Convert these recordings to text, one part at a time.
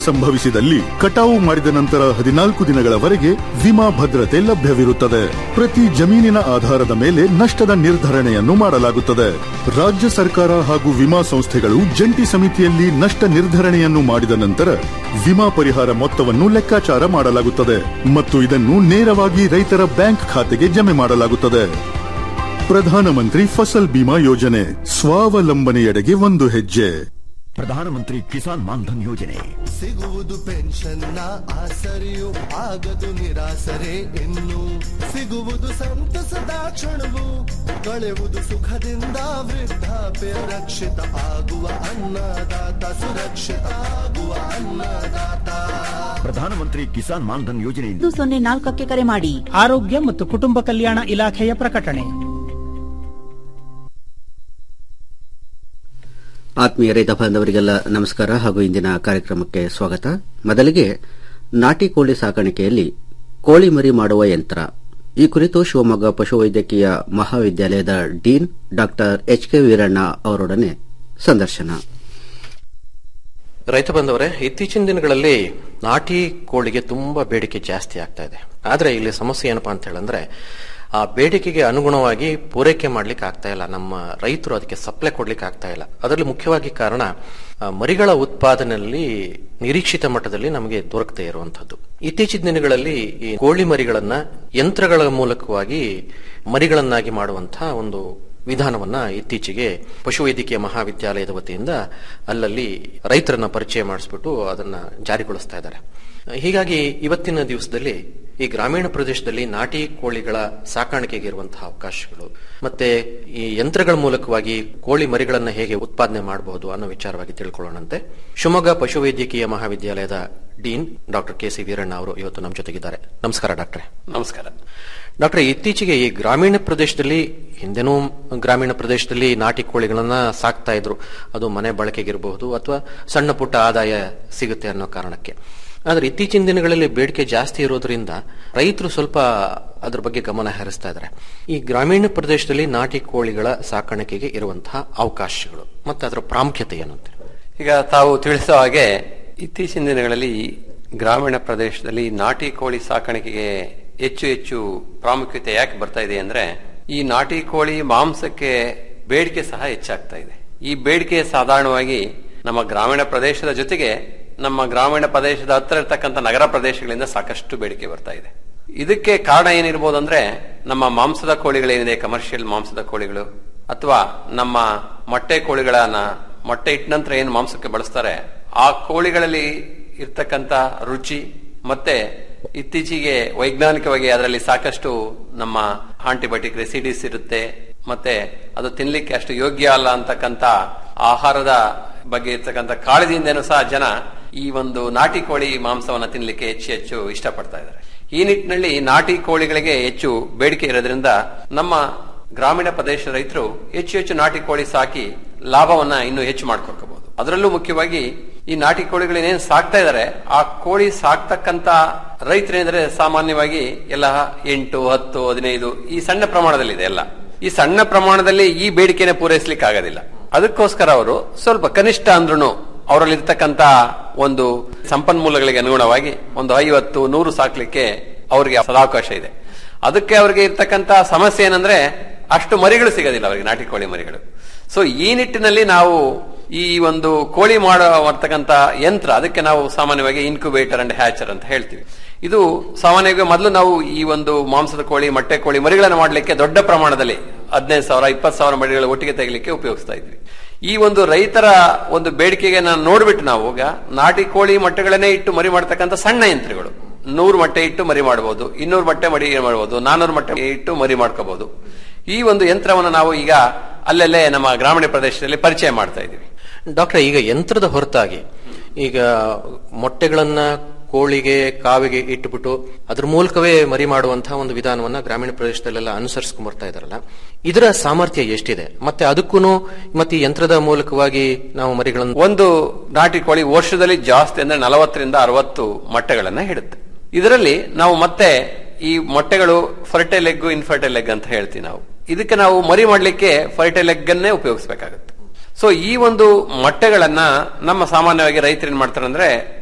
ಸಂಭವಿಸಿದಲ್ಲಿ ಕಟಾವು ಮಾಡಿದ ನಂತರ ಹದಿನಾಲ್ಕು ದಿನಗಳವರೆಗೆ ವಿಮಾ ಭದ್ರತೆ ಲಭ್ಯವಿರುತ್ತದೆ ಪ್ರತಿ ಜಮೀನಿನ ಆಧಾರದ ಮೇಲೆ ನಷ್ಟದ ನಿರ್ಧರಣೆಯನ್ನು ಮಾಡಲಾಗುತ್ತದೆ ರಾಜ್ಯ ಸರ್ಕಾರ ಹಾಗೂ ವಿಮಾ ಸಂಸ್ಥೆಗಳು ಜಂಟಿ ಸಮಿತಿಯಲ್ಲಿ ನಷ್ಟ ನಿರ್ಧರಣೆಯನ್ನು ಮಾಡಿದ ನಂತರ ವಿಮಾ ಪರಿಹಾರ ಮೊತ್ತವನ್ನು ಲೆಕ್ಕಾಚಾರ ಮಾಡಲಾಗುತ್ತದೆ ಮತ್ತು ಇದನ್ನು ನೇರವಾಗಿ ರೈತರ ಬ್ಯಾಂಕ್ ಖಾತೆಗೆ ಜಮೆ ಮಾಡಲಾಗುತ್ತದೆ ಪ್ರಧಾನಮಂತ್ರಿ ಫಸಲ್ ಬಿಮಾ ಯೋಜನೆ ಸ್ವಾವಲಂಬನೆಯೆಡೆಗೆ ಒಂದು ಹೆಜ್ಜೆ ಪ್ರಧಾನಮಂತ್ರಿ ಕಿಸಾನ್ ಮಾನ್ಧನ್ ಯೋಜನೆ ಸಿಗುವುದು ಪೆನ್ಷನ್ನ ಆಸರೆಯು ಆಗದು ನಿರಾಸರೆ ಇನ್ನು ಸಿಗುವುದು ಸಂತಸದ ಕ್ಷಣವು ಕಳೆವುದು ಸುಖದಿಂದ ವೃದ್ಧಾಪ್ಯ ರಕ್ಷಿತ ಆಗುವ ಅನ್ನದಾತ ಸುರಕ್ಷಿತ ಆಗುವ ಅನ್ನದಾತ ಪ್ರಧಾನಮಂತ್ರಿ ಕಿಸಾನ್ ಮಾನ್ಧನ್ ಯೋಜನೆಯಿಂದ ಒಂದು ಸೊನ್ನೆ ನಾಲ್ಕಕ್ಕೆ ಕರೆ ಮಾಡಿ ಆರೋಗ್ಯ ಮತ್ತು ಕುಟುಂಬ ಕಲ್ಯಾಣ ಇಲಾಖೆಯ ಪ್ರಕಟಣೆ ಆತ್ಮೀಯ ರೈತ ಬಾಂಧವರಿಗೆಲ್ಲ ನಮಸ್ಕಾರ ಹಾಗೂ ಇಂದಿನ ಕಾರ್ಯಕ್ರಮಕ್ಕೆ ಸ್ವಾಗತ ಮೊದಲಿಗೆ ನಾಟಿ ಕೋಳಿ ಸಾಕಾಣಿಕೆಯಲ್ಲಿ ಕೋಳಿ ಮರಿ ಮಾಡುವ ಯಂತ್ರ ಈ ಕುರಿತು ಶಿವಮೊಗ್ಗ ಪಶುವೈದ್ಯಕೀಯ ಮಹಾವಿದ್ಯಾಲಯದ dean doctor H K Veeranna ಅವರೊಡನೆ ಸಂದರ್ಶನ ರೈತ ಬಂದವರೇ ಇತ್ತೀಚಿನ ದಿನಗಳಲ್ಲಿ ನಾಟಿ ಕೋಳಿಗೆ ತುಂಬಾ ಬೇಡಿಕೆ ಜಾಸ್ತಿ ಆಗ್ತಾ ಇದೆ ಆದ್ರೆ ಇಲ್ಲಿ ಸಮಸ್ಯೆ ಏನಪ್ಪಾ ಅಂತ ಹೇಳಂದ್ರೆ ಆ ಬೇಡಿಕೆಗೆ ಅನುಗುಣವಾಗಿ ಪೂರೈಕೆ ಮಾಡ್ಲಿಕ್ಕೆ ಆಗ್ತಾ ಇಲ್ಲ ನಮ್ಮ ರೈತರು ಅದಕ್ಕೆ ಸಪ್ಲೈ ಕೊಡ್ಲಿಕ್ಕೆ ಆಗ್ತಾ ಇಲ್ಲ ಅದರಲ್ಲಿ ಮುಖ್ಯವಾಗಿ ಕಾರಣ ಆ, ಮರಿಗಳ ಉತ್ಪಾದನೆಯಲ್ಲಿ ನಿರೀಕ್ಷಿತ ಮಟ್ಟದಲ್ಲಿ ನಮಗೆ ದೊರಕದೇ ಇರುವಂತದ್ದು ಇತ್ತೀಚಿನ ದಿನಗಳಲ್ಲಿ ಈ ಕೋಳಿ ಮರಿಗಳನ್ನ ಯಂತ್ರಗಳ ಮೂಲಕವಾಗಿ ಮರಿಗಳನ್ನಾಗಿ ಮಾಡುವಂತಹ ಒಂದು ವಿಧಾನವನ್ನ ಇತ್ತೀಚೆಗೆ ಪಶುವೈದ್ಯಕೀಯ ಮಹಾವಿದ್ಯಾಲಯದ ವತಿಯಿಂದ ಅಲ್ಲಲ್ಲಿ ರೈತರನ್ನ ಪರಿಚಯ ಮಾಡಿಸ್ಬಿಟ್ಟು ಅದನ್ನ ಜಾರಿಗೊಳಿಸ್ತಾ ಇದ್ದಾರೆ ಹೀಗಾಗಿ ಇವತ್ತಿನ ದಿವಸದಲ್ಲಿ ಈ ಗ್ರಾಮೀಣ ಪ್ರದೇಶದಲ್ಲಿ ನಾಟಿ ಕೋಳಿಗಳ ಸಾಕಾಣಿಕೆಗೆ ಇರುವಂತಹ ಅವಕಾಶಗಳು ಮತ್ತೆ ಈ ಯಂತ್ರಗಳ ಮೂಲಕವಾಗಿ ಕೋಳಿ ಮರಿಗಳನ್ನ ಹೇಗೆ ಉತ್ಪಾದನೆ ಮಾಡಬಹುದು ಅನ್ನೋ ವಿಚಾರವಾಗಿ ತಿಳ್ಕೊಳ್ಳೋಣಂತೆ ಶಿವಮೊಗ್ಗ ಪಶುವೈದ್ಯಕೀಯ ಮಹಾವಿದ್ಯಾಲಯದ dean doctor K C Veeranna ಅವರು ಇವತ್ತು ನಮ್ಮ ಜೊತೆಗಿದ್ದಾರೆ ನಮಸ್ಕಾರ ಡಾಕ್ಟ್ರೆ ನಮಸ್ಕಾರ ಡಾಕ್ಟರ್ ಇತ್ತೀಚೆಗೆ ಈ ಗ್ರಾಮೀಣ ಪ್ರದೇಶದಲ್ಲಿ ಹಿಂದೆನೂ ಗ್ರಾಮೀಣ ಪ್ರದೇಶದಲ್ಲಿ ನಾಟಿ ಕೋಳಿಗಳನ್ನ ಸಾಕ್ತಾ ಇದ್ರು ಅದು ಮನೆ ಬಳಕೆಗಿರಬಹುದು ಅಥವಾ ಸಣ್ಣ ಪುಟ್ಟ ಆದಾಯ ಸಿಗುತ್ತೆ ಅನ್ನೋ ಕಾರಣಕ್ಕೆ ಆದ್ರೆ ಇತ್ತೀಚಿನ ದಿನಗಳಲ್ಲಿ ಬೇಡಿಕೆ ಜಾಸ್ತಿ ಇರೋದ್ರಿಂದ ರೈತರು ಸ್ವಲ್ಪ ಅದ್ರ ಬಗ್ಗೆ ಗಮನ ಹರಿಸ್ತಾ ಇದ್ದಾರೆ ಈ ಗ್ರಾಮೀಣ ಪ್ರದೇಶದಲ್ಲಿ ನಾಟಿ ಕೋಳಿಗಳ ಸಾಕಾಣಿಕೆಗೆ ಇರುವಂತಹ ಅವಕಾಶಗಳು ಮತ್ತೆ ಅದರ ಪ್ರಾಮುಖ್ಯತೆ ಏನು ಅಂತ ಈಗ ತಾವು ತಿಳಿಸೋ ಹಾಗೆ ಇತ್ತೀಚಿನ ದಿನಗಳಲ್ಲಿ ಗ್ರಾಮೀಣ ಪ್ರದೇಶದಲ್ಲಿ ನಾಟಿ ಕೋಳಿ ಸಾಕಾಣಿಕೆಗೆ ಹೆಚ್ಚು ಹೆಚ್ಚು ಪ್ರಾಮುಖ್ಯತೆ ಯಾಕೆ ಬರ್ತಾ ಇದೆ ಅಂದ್ರೆ ಈ ನಾಟಿ ಕೋಳಿ ಮಾಂಸಕ್ಕೆ ಬೇಡಿಕೆ ಸಹ ಹೆಚ್ಚಾಗ್ತಾ ಇದೆ ಈ ಬೇಡಿಕೆ ಸಾಧಾರಣವಾಗಿ ನಮ್ಮ ಗ್ರಾಮೀಣ ಪ್ರದೇಶದ ಜೊತೆಗೆ ನಮ್ಮ ಗ್ರಾಮೀಣ ಪ್ರದೇಶದ ಹತ್ತಿರ ಇರ್ತಕ್ಕಂಥ ನಗರ ಪ್ರದೇಶಗಳಿಂದ ಸಾಕಷ್ಟು ಬೇಡಿಕೆ ಬರ್ತಾ ಇದೆ ಇದಕ್ಕೆ ಕಾರಣ ಏನಿರ್ಬೋದು ಅಂದ್ರೆ ನಮ್ಮ ಮಾಂಸದ ಕೋಳಿಗಳೇನಿದೆ ಕಮರ್ಷಿಯಲ್ ಮಾಂಸದ ಕೋಳಿಗಳು ಅಥವಾ ನಮ್ಮ ಮೊಟ್ಟೆ ಕೋಳಿಗಳನ್ನ ಮೊಟ್ಟೆ ಇಟ್ಟ ನಂತರ ಏನು ಮಾಂಸಕ್ಕೆ ಬಳಸ್ತಾರೆ ಆ ಕೋಳಿಗಳಲ್ಲಿ ಇರ್ತಕ್ಕಂಥ ರುಚಿ ಮತ್ತೆ ಇತ್ತೀಚೆಗೆ ವೈಜ್ಞಾನಿಕವಾಗಿ ಅದರಲ್ಲಿ ಸಾಕಷ್ಟು ನಮ್ಮ ಆಂಟಿಬಯೋಟಿಕ್ ರೆಸಿಡೀಸ್ ಇರುತ್ತೆ ಮತ್ತೆ ಅದು ತಿನ್ಲಿಕ್ಕೆ ಅಷ್ಟು ಯೋಗ್ಯ ಅಲ್ಲ ಅಂತಕ್ಕಂಥ ಆಹಾರದ ಬಗ್ಗೆ ಇರ್ತಕ್ಕಂಥ ಕಾಳಜಿಯಿಂದನೂ ಸಹ ಜನ ಈ ಒಂದು ನಾಟಿ ಕೋಳಿ ಮಾಂಸವನ್ನ ತಿನ್ಲಿಕ್ಕೆ ಹೆಚ್ಚು ಹೆಚ್ಚು ಇಷ್ಟಪಡ್ತಾ ಇದ್ದಾರೆ ಈ ನಿಟ್ಟಿನಲ್ಲಿ ನಾಟಿ ಕೋಳಿಗಳಿಗೆ ಹೆಚ್ಚು ಬೇಡಿಕೆ ಇರೋದ್ರಿಂದ ನಮ್ಮ ಗ್ರಾಮೀಣ ಪ್ರದೇಶ ರೈತರು ಹೆಚ್ಚು ಹೆಚ್ಚು ನಾಟಿ ಕೋಳಿ ಸಾಕಿ ಲಾಭವನ್ನ ಇನ್ನೂ ಹೆಚ್ಚು ಮಾಡ್ಕೊಳ್ಬಹುದು ಅದರಲ್ಲೂ ಮುಖ್ಯವಾಗಿ ಈ ನಾಟಿ ಕೋಳಿಗಳೇನೇನು ಸಾಕ್ತಾ ಇದ್ದಾರೆ ಆ ಕೋಳಿ ಸಾಕ್ತಕ್ಕಂತ ರೈತರೇಂದ್ರೆ ಸಾಮಾನ್ಯವಾಗಿ ಎಲ್ಲ ಎಂಟು ಹತ್ತು ಹದಿನೈದು ಈ ಸಣ್ಣ ಪ್ರಮಾಣದಲ್ಲಿದೆ ಎಲ್ಲ ಈ ಸಣ್ಣ ಪ್ರಮಾಣದಲ್ಲಿ ಈ ಬೇಡಿಕೆನ ಪೂರೈಸಲಿಕ್ಕೆ ಆಗೋದಿಲ್ಲ ಅದಕ್ಕೋಸ್ಕರ ಅವರು ಸ್ವಲ್ಪ ಕನಿಷ್ಠ ಅಂದ್ರೂ ಅವರಲ್ಲಿರ್ತಕ್ಕಂತ ಒಂದು ಸಂಪನ್ಮೂಲಗಳಿಗೆ ಅನುಗುಣವಾಗಿ ಒಂದು ಐವತ್ತು ನೂರು ಸಾಕ್ಲಿಕ್ಕೆ ಅವರಿಗೆ ಸದಾವಕಾಶ ಇದೆ ಅದಕ್ಕೆ ಅವರಿಗೆ ಇರ್ತಕ್ಕಂತ ಸಮಸ್ಯೆ ಏನಂದ್ರೆ ಅಷ್ಟು ಮರಿಗಳು ಸಿಗೋದಿಲ್ಲ ಅವರಿಗೆ ನಾಟಿ ಕೋಳಿ ಮರಿಗಳು ಸೊ ಈ ನಿಟ್ಟಿನಲ್ಲಿ ನಾವು ಈ ಒಂದು ಕೋಳಿ ಮಾಡತಕ್ಕಂತ ಯಂತ್ರ ಅದಕ್ಕೆ ನಾವು ಸಾಮಾನ್ಯವಾಗಿ ಇನ್ಕ್ಯುಬೇಟರ್ ಅಂಡ್ ಹ್ಯಾಚರ್ ಅಂತ ಹೇಳ್ತೀವಿ ಇದು ಸಾಮಾನ್ಯವಾಗಿ ಮೊದಲು ನಾವು ಈ ಒಂದು ಮಾಂಸದ ಕೋಳಿ ಮೊಟ್ಟೆ ಕೋಳಿ ಮರಿಗಳನ್ನು ಮಾಡಲಿಕ್ಕೆ ದೊಡ್ಡ ಪ್ರಮಾಣದಲ್ಲಿ ಹದಿನೈದು ಸಾವಿರ ಇಪ್ಪತ್ತು ಸಾವಿರ ಮರಿಗಳು ಒಟ್ಟಿಗೆ ತೆಗಿಲಿಕ್ಕೆ ಉಪಯೋಗಿಸ್ತಾ ಇದ್ವಿ ಈ ಒಂದು ರೈತರ ಒಂದು ಬೇಡಿಕೆಗೆ ನಾನು ನೋಡ್ಬಿಟ್ಟು ನಾವು ಈಗ ನಾಟಿ ಕೋಳಿ ಮೊಟ್ಟೆಗಳನ್ನೇ ಇಟ್ಟು ಮರಿ ಮಾಡ್ತಕ್ಕಂಥ ಸಣ್ಣ ಯಂತ್ರಗಳು ನೂರು ಮೊಟ್ಟೆ ಇಟ್ಟು ಮರಿ ಮಾಡಬಹುದು ಇನ್ನೂರು ಮೊಟ್ಟೆ ಮರಿ ಮಾಡಬಹುದು ನಾನೂರು ಮೊಟ್ಟೆ ಇಟ್ಟು ಮರಿ ಮಾಡ್ಕೋಬಹುದು ಈ ಒಂದು ಯಂತ್ರವನ್ನು ನಾವು ಈಗ ಅಲ್ಲಲ್ಲೇ ನಮ್ಮ ಗ್ರಾಮೀಣ ಪ್ರದೇಶದಲ್ಲಿ ಪರಿಚಯ ಮಾಡ್ತಾ ಇದ್ದೀವಿ ಡಾಕ್ಟರ್ ಈಗ ಯಂತ್ರದ ಹೊರತಾಗಿ ಈಗ ಮೊಟ್ಟೆಗಳನ್ನ ಕೋಳಿಗೆ ಕಾವಿಗೆ ಇಟ್ಟುಬಿಟ್ಟು ಅದ್ರ ಮೂಲಕವೇ ಮರಿ ಮಾಡುವಂತಹ ಒಂದು ವಿಧಾನವನ್ನ ಗ್ರಾಮೀಣ ಪ್ರದೇಶದಲ್ಲೆಲ್ಲ ಅನುಸರಿಸ್ಕೊಂಡ್ ಬರ್ತಾ ಇದಾರಲ್ಲ ಇದರ ಸಾಮರ್ಥ್ಯ ಎಷ್ಟಿದೆ ಮತ್ತೆ ಅದಕ್ಕೂ ಮತ್ತೆ ಈ ಯಂತ್ರದ ಮೂಲಕವಾಗಿ ನಾವು ಮರಿಗಳನ್ನು ಒಂದು ನಾಟಿ ಕೋಳಿ ವರ್ಷದಲ್ಲಿ ಜಾಸ್ತಿ ಅಂದ್ರೆ ನಲವತ್ತರಿಂದ ಅರವತ್ತು ಮೊಟ್ಟೆಗಳನ್ನ ಹಿಡುತ್ತೆ ಇದರಲ್ಲಿ ನಾವು ಮತ್ತೆ ಈ ಮೊಟ್ಟೆಗಳು ಫರ್ಟೈಲ್ ಎಗ್ ಇನ್ಫರ್ಟೈಲ್ ಎಗ್ ಅಂತ ಹೇಳ್ತೀವಿ ನಾವು ಇದಕ್ಕೆ ನಾವು ಮರಿ ಮಾಡ್ಲಿಕ್ಕೆ ಫರ್ಟೈಲ್ ಎಗ್ ಅನ್ನೇ ಉಪಯೋಗಿಸಬೇಕಾಗುತ್ತೆ ಸೊ ಈ ಒಂದು ಮೊಟ್ಟೆಗಳನ್ನ ನಮ್ಮ ಸಾಮಾನ್ಯವಾಗಿ ರೈತರು ಏನ್ ಮಾಡ್ತಾರೆ ಅಂದ್ರೆ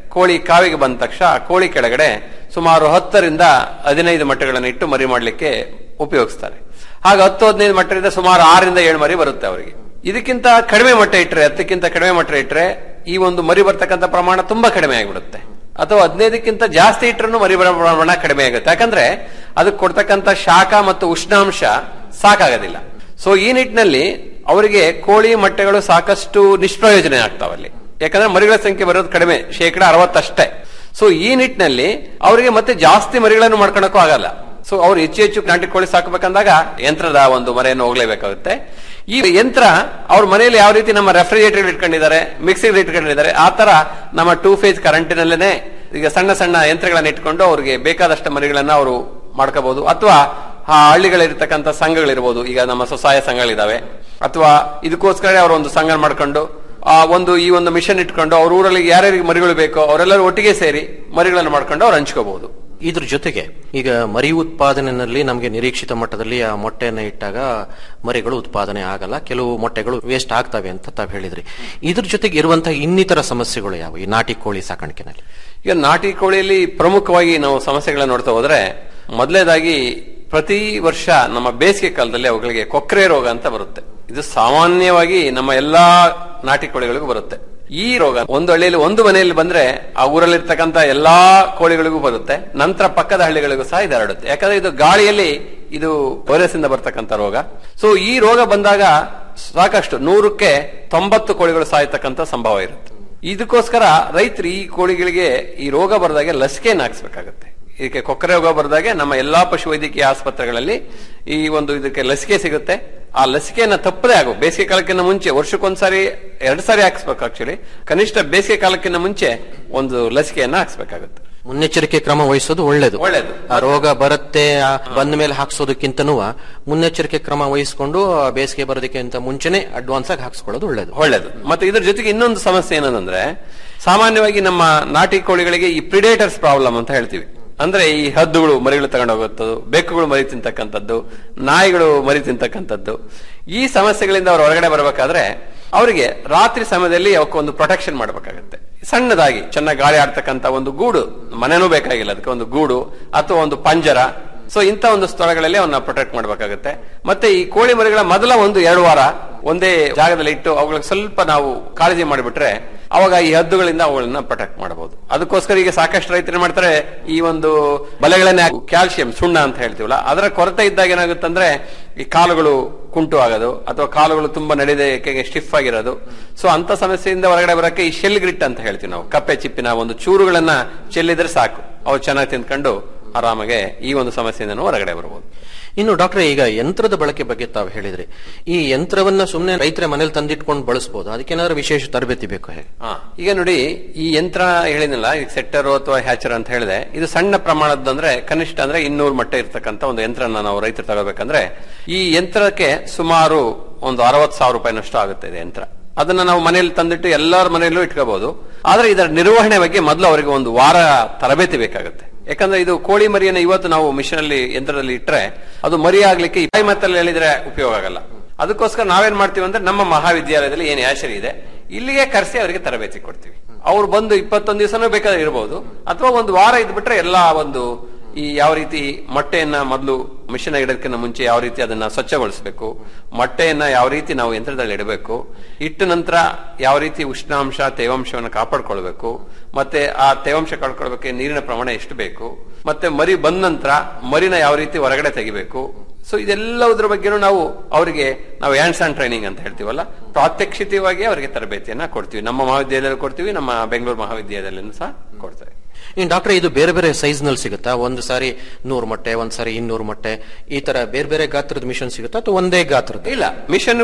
ಕೋಳಿ ಕಾವಿಗೆ ಬಂದ ತಕ್ಷಣ ಆ ಕೋಳಿ ಕೆಳಗಡೆ ಸುಮಾರು ಹತ್ತರಿಂದ ಹದಿನೈದು ಮೊಟ್ಟೆಗಳನ್ನು ಇಟ್ಟು ಮರಿ ಮಾಡಲಿಕ್ಕೆ ಉಪಯೋಗಿಸ್ತಾರೆ ಹಾಗ ಹತ್ತು ಹದಿನೈದು ಮೊಟ್ಟೆಯಿಂದ ಸುಮಾರು ಆರರಿಂದ ಏಳು ಮರಿ ಬರುತ್ತೆ ಅವರಿಗೆ ಇದಕ್ಕಿಂತ ಕಡಿಮೆ ಮೊಟ್ಟೆ ಇಟ್ಟರೆ ಹತ್ತಕ್ಕಿಂತ ಕಡಿಮೆ ಮೊಟ್ಟೆ ಇಟ್ಟರೆ ಈ ಒಂದು ಮರಿ ಬರ್ತಕ್ಕಂಥ ಪ್ರಮಾಣ ತುಂಬಾ ಕಡಿಮೆ ಆಗಿಬಿಡುತ್ತೆ ಅಥವಾ ಹದಿನೈದಕ್ಕಿಂತ ಜಾಸ್ತಿ ಇಟ್ಟರು ಮರಿ ಬರೋ ಪ್ರಮಾಣ ಕಡಿಮೆ ಆಗುತ್ತೆ ಯಾಕಂದ್ರೆ ಅದಕ್ಕೆ ಕೊಡ್ತಕ್ಕಂಥ ಶಾಖ ಮತ್ತು ಉಷ್ಣಾಂಶ ಸಾಕಾಗೋದಿಲ್ಲ ಸೊ ಈ ನಿಟ್ಟಿನಲ್ಲಿ ಅವರಿಗೆ ಕೋಳಿ ಮೊಟ್ಟೆಗಳು ಸಾಕಷ್ಟು ನಿಷ್ಪ್ರಯೋಜನ ಆಗ್ತಾವಲ್ಲಿ ಯಾಕಂದ್ರೆ ಮರಿಗಳ ಸಂಖ್ಯೆ ಬರೋದು ಕಡಿಮೆ ಶೇಕಡ ಅರವತ್ತಷ್ಟೇ ಸೊ ಈ ನಿಟ್ಟಿನಲ್ಲಿ ಅವರಿಗೆ ಮತ್ತೆ ಜಾಸ್ತಿ ಮರಿಗಳನ್ನು ಮಾಡ್ಕೊಳಕ್ಕೂ ಆಗಲ್ಲ ಸೊ ಅವ್ರು ಹೆಚ್ಚು ಹೆಚ್ಚು ನಾಟಿ ಕೋಳಿ ಸಾಕಬೇಕಂದಾಗ ಯಂತ್ರದ ಒಂದು ಮರೆಯನ್ನು ಹೋಗ್ಲೇಬೇಕಾಗುತ್ತೆ ಈ ಯಂತ್ರ ಅವ್ರ ಮನೆಯಲ್ಲಿ ಯಾವ ರೀತಿ ನಮ್ಮ ರೆಫ್ರಿಜರೇಟರ್ ಇಟ್ಕೊಂಡಿದ್ದಾರೆ ಮಿಕ್ಸಿಗೆ ಇಟ್ಕೊಂಡಿದ್ದಾರೆ ಆ ತರ ನಮ್ಮ ಟೂ ಫೇಸ್ ಕರೆಂಟಿನಲ್ಲೇನೆ ಈಗ ಸಣ್ಣ ಸಣ್ಣ ಯಂತ್ರಗಳನ್ನ ಇಟ್ಕೊಂಡು ಅವ್ರಿಗೆ ಬೇಕಾದಷ್ಟು ಮರಿಗಳನ್ನ ಅವರು ಮಾಡ್ಕೋಬಹುದು ಅಥವಾ ಆ ಹಳ್ಳಿಗಳಿರ್ತಕ್ಕಂಥ ಸಂಘಗಳಿರ್ಬೋದು ಈಗ ನಮ್ಮ ಸ್ವಸಹಾಯ ಸಂಘಗಳಿದಾವೆ ಅಥವಾ ಇದಕ್ಕೋಸ್ಕರ ಅವರು ಒಂದು ಸಂಘ ಮಾಡ್ಕೊಂಡು ಆ ಒಂದು ಈ ಒಂದು ಮಿಷನ್ ಇಟ್ಕೊಂಡು ಅವ್ರ ಊರಲ್ಲಿ ಯಾರ್ಯಾರಿಗೆ ಮರಿಗಳು ಬೇಕೋ ಅವರೆಲ್ಲರೂ ಒಟ್ಟಿಗೆ ಸೇರಿ ಮರಿಗಳನ್ನು ಮಾಡ್ಕೊಂಡು ಅವ್ರು ಹಂಚ್ಕೋಬಹುದು ಇದ್ರ ಜೊತೆಗೆ ಈಗ ಮರಿ ಉತ್ಪಾದನೆಯಲ್ಲಿ ನಮಗೆ ನಿರೀಕ್ಷಿತ ಮಟ್ಟದಲ್ಲಿ ಆ ಮೊಟ್ಟೆಯನ್ನು ಇಟ್ಟಾಗ ಮರಿಗಳು ಉತ್ಪಾದನೆ ಆಗಲ್ಲ ಕೆಲವು ಮೊಟ್ಟೆಗಳು ವೇಸ್ಟ್ ಆಗ್ತವೆ ಅಂತ ತಾವು ಹೇಳಿದ್ರಿ ಇದ್ರ ಜೊತೆಗೆ ಇರುವಂತಹ ಇನ್ನಿತರ ಸಮಸ್ಯೆಗಳು ಯಾವ ಈ ನಾಟಿ ಕೋಳಿ ಸಾಕಾಣಿಕೆನಲ್ಲಿ ಈಗ ನಾಟಿ ಕೋಳಿಯಲ್ಲಿ ಪ್ರಮುಖವಾಗಿ ನಾವು ಸಮಸ್ಯೆಗಳನ್ನ ನೋಡ್ತಾ ಹೋದ್ರೆ ಮೊದಲನೇದಾಗಿ ಪ್ರತಿ ವರ್ಷ ನಮ್ಮ ಬೇಸಿಗೆ ಕಾಲದಲ್ಲಿ ಅವುಗಳಿಗೆ ಕೊಕ್ರೆ ರೋಗ ಅಂತ ಬರುತ್ತೆ ಇದು ಸಾಮಾನ್ಯವಾಗಿ ನಮ್ಮ ಎಲ್ಲಾ ನಾಟಿ ಕೋಳಿಗಳಿಗೂ ಬರುತ್ತೆ ಈ ರೋಗ ಒಂದು ಹಳ್ಳಿಯಲ್ಲಿ ಒಂದು ಮನೆಯಲ್ಲಿ ಬಂದ್ರೆ ಆ ಊರಲ್ಲಿರ್ತಕ್ಕಂಥ ಎಲ್ಲಾ ಕೋಳಿಗಳಿಗೂ ಬರುತ್ತೆ ನಂತರ ಪಕ್ಕದ ಹಳ್ಳಿಗಳಿಗೂ ಸಹ ಇದು ಹರಡುತ್ತೆ ಯಾಕಂದ್ರೆ ಇದು ಗಾಳಿಯಲ್ಲಿ ಇದು ವೈರಸ್ ಇಂದ ಬರ್ತಕ್ಕಂಥ ರೋಗ ಸೊ ಈ ರೋಗ ಬಂದಾಗ ಸಾಕಷ್ಟು ನೂರಕ್ಕೆ ತೊಂಬತ್ತು ಕೋಳಿಗಳು ಸಾಯ್ತಕ್ಕಂಥ ಸಂಭವ ಇರುತ್ತೆ ಇದಕ್ಕೋಸ್ಕರ ರೈತರು ಈ ಕೋಳಿಗಳಿಗೆ ಈ ರೋಗ ಬರದಾಗೆ ಲಸಿಕೆಯನ್ನು ಹಾಕ್ಸ್ಬೇಕಾಗತ್ತೆ ಇದಕ್ಕೆ ಕೊಕ್ಕರೆ ರೋಗ ಬರದಾಗೆ ನಮ್ಮ ಎಲ್ಲಾ ಪಶುವೈದ್ಯಕೀಯ ಆಸ್ಪತ್ರೆಗಳಲ್ಲಿ ಈ ಒಂದು ಇದಕ್ಕೆ ಲಸಿಕೆ ಸಿಗುತ್ತೆ ಆ ಲಸಿಕೆಯನ್ನ ತಪ್ಪದೇ ಆಗು ಬೇಸಿಗೆ ಕಾಲಕ್ಕಿಂತ ಮುಂಚೆ ವರ್ಷಕ್ಕೊಂದ್ಸಾರಿ ಎರಡು ಸಾರಿ ಹಾಕ್ಸ್ಬೇಕು ಆಕ್ಚುಲಿ ಕನಿಷ್ಠ ಬೇಸಿಗೆ ಕಾಲಕ್ಕಿಂತ ಮುಂಚೆ ಒಂದು ಲಸಿಕೆಯನ್ನ ಹಾಕ್ಸ್ಬೇಕಾಗುತ್ತೆ ಮುನ್ನೆಚ್ಚರಿಕೆ ಕ್ರಮ ವಹಿಸೋದು ಒಳ್ಳೇದು ಒಳ್ಳೇದು. ಆ ರೋಗ ಬರುತ್ತೆ ಆ ಬಂದ ಮೇಲೆ ಹಾಕ್ಸೋದಕ್ಕಿಂತನೂ ಮುನ್ನೆಚ್ಚರಿಕೆ ಕ್ರಮ ವಹಿಸ್ಕೊಂಡು ಆ ಬೇಸಿಗೆ ಬರೋದಕ್ಕಿಂತ ಮುಂಚೆನೆ ಅಡ್ವಾನ್ಸ್ ಆಗಿ ಹಾಕ್ಸ್ಕೊಳ್ಳೋದು ಒಳ್ಳೇದು ಒಳ್ಳೇದು ಮತ್ತೆ ಇದ್ರ ಜೊತೆಗೆ ಇನ್ನೊಂದು ಸಮಸ್ಯೆ ಏನಂದ್ರೆ ಸಾಮಾನ್ಯವಾಗಿ ನಮ್ಮ ನಾಟಿ ಕೋಳಿಗಳಿಗೆ ಈ ಪ್ರಿಡೇಟರ್ಸ್ ಪ್ರಾಬ್ಲಮ್ ಅಂತ ಹೇಳ್ತೀವಿ ಅಂದ್ರೆ ಈ ಹದ್ದುಗಳು ಮರಿಗಳು ತಗೊಂಡು ಹೋಗುತ್ತದು ಬೆಕ್ಕುಗಳು ಮರಿ ತಿಂತಕ್ಕಂಥದ್ದು ನಾಯಿಗಳು ಮರಿ ತಿಂತಕ್ಕಂಥದ್ದು ಈ ಸಮಸ್ಯೆಗಳಿಂದ ಅವ್ರು ಹೊರಗಡೆ ಬರಬೇಕಾದ್ರೆ ಅವರಿಗೆ ರಾತ್ರಿ ಸಮಯದಲ್ಲಿ ಅವಕ್ಕೊಂದು ಪ್ರೊಟೆಕ್ಷನ್ ಮಾಡಬೇಕಾಗುತ್ತೆ ಸಣ್ಣದಾಗಿ ಚೆನ್ನಾಗಿ ಗಾಳಿ ಆಡ್ತಕ್ಕಂಥ ಒಂದು ಗೂಡು ಮನೆನೂ ಬೇಕಾಗಿಲ್ಲ ಅದಕ್ಕೆ ಒಂದು ಗೂಡು ಅಥವಾ ಒಂದು ಪಂಜರ ಸೊ ಇಂಥ ಒಂದು ಸ್ಥಳಗಳಲ್ಲಿ ಅವನ್ನ ಪ್ರೊಟೆಕ್ಟ್ ಮಾಡಬೇಕಾಗುತ್ತೆ ಮತ್ತೆ ಈ ಕೋಳಿ ಮರಿಗಳ ಮೊದಲ ಒಂದು ಎರಡು ವಾರ ಒಂದೇ ಜಾಗದಲ್ಲಿ ಇಟ್ಟು ಅವುಗಳಿಗೆ ಸ್ವಲ್ಪ ನಾವು ಕಾಳಜಿ ಮಾಡಿಬಿಟ್ರೆ ಅವಾಗ ಈ ಹದ್ದುಗಳಿಂದ ಅವುಗಳನ್ನ ಪ್ರೊಟೆಕ್ಟ್ ಮಾಡಬಹುದು ಅದಕ್ಕೋಸ್ಕರ ಈಗ ಸಾಕಷ್ಟು ರೈತರು ಏನ್ ಮಾಡ್ತಾರೆ ಈ ಒಂದು ಬಲೆಗಳನ್ನ ಕ್ಯಾಲ್ಸಿಯಂ ಸುಣ್ಣ ಅಂತ ಹೇಳ್ತೀವಲ್ಲ ಅದರ ಕೊರತೆ ಇದ್ದಾಗ ಏನಾಗುತ್ತಂದ್ರೆ ಈ ಕಾಲುಗಳು ಕುಂಟು ಆಗೋದು ಅಥವಾ ಕಾಲುಗಳು ತುಂಬಾ ನಡೆದಕ್ಕೆ ಸ್ಟಿಫ್ ಆಗಿರೋದು ಸೊ ಅಂತ ಸಮಸ್ಯೆಯಿಂದ ಹೊರಗಡೆ ಬರಕ್ಕೆ ಈ ಶೆಲ್ ಗ್ರಿಟ್ ಅಂತ ಹೇಳ್ತೀವಿ ನಾವು ಕಪ್ಪೆ ಚಿಪ್ಪಿನ ಒಂದು ಚೂರುಗಳನ್ನ ಚೆಲ್ಲಿದ್ರೆ ಸಾಕು ಅವು ಚೆನ್ನಾಗಿ ತಿಂದ್ಕೊಂಡು ಆರಾಮಾಗೆ ಈ ಒಂದು ಸಮಸ್ಯೆಯಿಂದ ಹೊರಗಡೆ ಬರಬಹುದು ಇನ್ನು ಡಾಕ್ಟರ್ ಈಗ ಯಂತ್ರದ ಬಳಕೆ ಬಗ್ಗೆ ತಾವು ಹೇಳಿದ್ರಿ ಈ ಯಂತ್ರವನ್ನ ಸುಮ್ಮನೆ ರೈತರ ಮನೇಲಿ ತಂದಿಟ್ಕೊಂಡು ಬಳಸಬಹುದು ಅದಕ್ಕೇನಾದ್ರೂ ವಿಶೇಷ ತರಬೇತಿ ಬೇಕು ಹೇಗೆ ಹಾ ಈಗ ನೋಡಿ ಈ ಯಂತ್ರ ಹೇಳಿದ್ನಲ್ಲ ಈಗ ಸೆಟ್ಟರ್ ಅಥವಾ ಹ್ಯಾಚರ್ ಅಂತ ಹೇಳಿದೆ ಇದು ಸಣ್ಣ ಪ್ರಮಾಣದ ಅಂದ್ರೆ ಕನಿಷ್ಠ ಅಂದ್ರೆ ಇನ್ನೂರು ಮಟ್ಟ ಇರ್ತಕ್ಕಂಥ ಒಂದು ಯಂತ್ರನ ನಾವು ರೈತರು ತಗೋಬೇಕಂದ್ರೆ ಈ ಯಂತ್ರಕ್ಕೆ ಸುಮಾರು ಒಂದು ಅರವತ್ ಸಾವಿರ ರೂಪಾಯಿನಷ್ಟು ಆಗುತ್ತೆ ಇದು ಯಂತ್ರ ಅದನ್ನ ನಾವು ಮನೆಯಲ್ಲಿ ತಂದಿಟ್ಟು ಎಲ್ಲರ ಮನೆಯಲ್ಲೂ ಇಟ್ಕೋಬಹುದು ಆದ್ರೆ ಇದರ ನಿರ್ವಹಣೆ ಬಗ್ಗೆ ಮೊದಲು ಅವರಿಗೆ ಒಂದು ವಾರ ತರಬೇತಿ ಬೇಕಾಗುತ್ತೆ ಯಾಕಂದ್ರೆ ಇದು ಕೋಳಿ ಮರಿಯನ್ನು ಇವತ್ತು ನಾವು ಮಿಷನ್ ಅಲ್ಲಿ ಯಂತ್ರದಲ್ಲಿ ಇಟ್ರೆ ಅದು ಮರಿ ಆಗ್ಲಿಕ್ಕೆ ಈ ಮತ್ತಲ್ಲಿ ಹೇಳಿದ್ರೆ ಉಪಯೋಗ ಆಗಲ್ಲ ಅದಕ್ಕೋಸ್ಕರ ನಾವೇನ್ ಮಾಡ್ತೀವಿ ಅಂದ್ರೆ ನಮ್ಮ ಮಹಾವಿದ್ಯಾಲಯದಲ್ಲಿ ಏನ್ ಯಾಶರಿ ಇದೆ ಇಲ್ಲಿಗೆ ಕರೆಸಿ ಅವರಿಗೆ ತರಬೇತಿ ಕೊಡ್ತೀವಿ ಅವ್ರು ಬಂದು ಇಪ್ಪತ್ತೊಂದು ದಿವಸನೂ ಬೇಕಾದ್ರೆ ಇರಬಹುದು ಅಥವಾ ಒಂದು ವಾರ ಇದ್ಬಿಟ್ರೆ ಎಲ್ಲಾ ಒಂದು ಈ ಯಾವ ರೀತಿ ಮೊಟ್ಟೆಯನ್ನ ಮೊದಲು ಮಿಷನ್ ಇಡೋದಕ್ಕಿಂತ ಮುಂಚೆ ಯಾವ ರೀತಿ ಅದನ್ನ ಸ್ವಚ್ಛಗೊಳಿಸಬೇಕು ಮೊಟ್ಟೆಯನ್ನ ಯಾವ ರೀತಿ ನಾವು ಯಂತ್ರದಲ್ಲಿ ಇಡಬೇಕು ಇಟ್ಟ ನಂತರ ಯಾವ ರೀತಿ ಉಷ್ಣಾಂಶ ತೇವಾಂಶವನ್ನು ಕಾಪಾಡ್ಕೊಳ್ಬೇಕು ಮತ್ತೆ ಆ ತೇವಾಂಶ ಕಾಪಾಡ್ಕೊಳ್ಬೇಕು ನೀರಿನ ಪ್ರಮಾಣ ಎಷ್ಟು ಬೇಕು ಮತ್ತೆ ಮರಿ ಬಂದ ನಂತರ ಮರಿನ ಯಾವ ರೀತಿ ಹೊರಗಡೆ ತೆಗಿಬೇಕು ಸೊ ಇದೆಲ್ಲದರ ಬಗ್ಗೆನೂ ನಾವು ಅವರಿಗೆ ನಾವು ಹ್ಯಾಂಡ್ಸ್ ಆನ್ ಟ್ರೈನಿಂಗ್ ಅಂತ ಹೇಳ್ತೀವಲ್ಲ ಪ್ರಾತ್ಯಕ್ಷಿತವಾಗಿ ಅವರಿಗೆ ತರಬೇತಿಯನ್ನ ಕೊಡ್ತೀವಿ ನಮ್ಮ ಮಹಾವಿದ್ಯಾಲಯದಲ್ಲಿ ಕೊಡ್ತೀವಿ ನಮ್ಮ ಬೆಂಗಳೂರು ಮಹಾವಿದ್ಯಾಲಯದಲ್ಲೂ ಸಹ ಕೊಡ್ತೇವೆ ಇನ್ನು ಡಾಕ್ಟರ್ ಇದು ಬೇರೆ ಬೇರೆ ಸೈಜ್ ನಲ್ಲಿ ಸಿಗುತ್ತಾ ಒಂದು ಸಾರಿ ನೂರು ಮೊಟ್ಟೆ ಒಂದ್ ಸಾರಿ ಇನ್ನೂರು ಮೊಟ್ಟೆ ಈ ತರ ಬೇರೆ ಬೇರೆ ಗಾತ್ರದ ಮಿಷನ್ ಸಿಗುತ್ತಾ ಅಥವಾ ಒಂದೇ ಗಾತ್ರದ ಇಲ್ಲ ಮಿಷನ್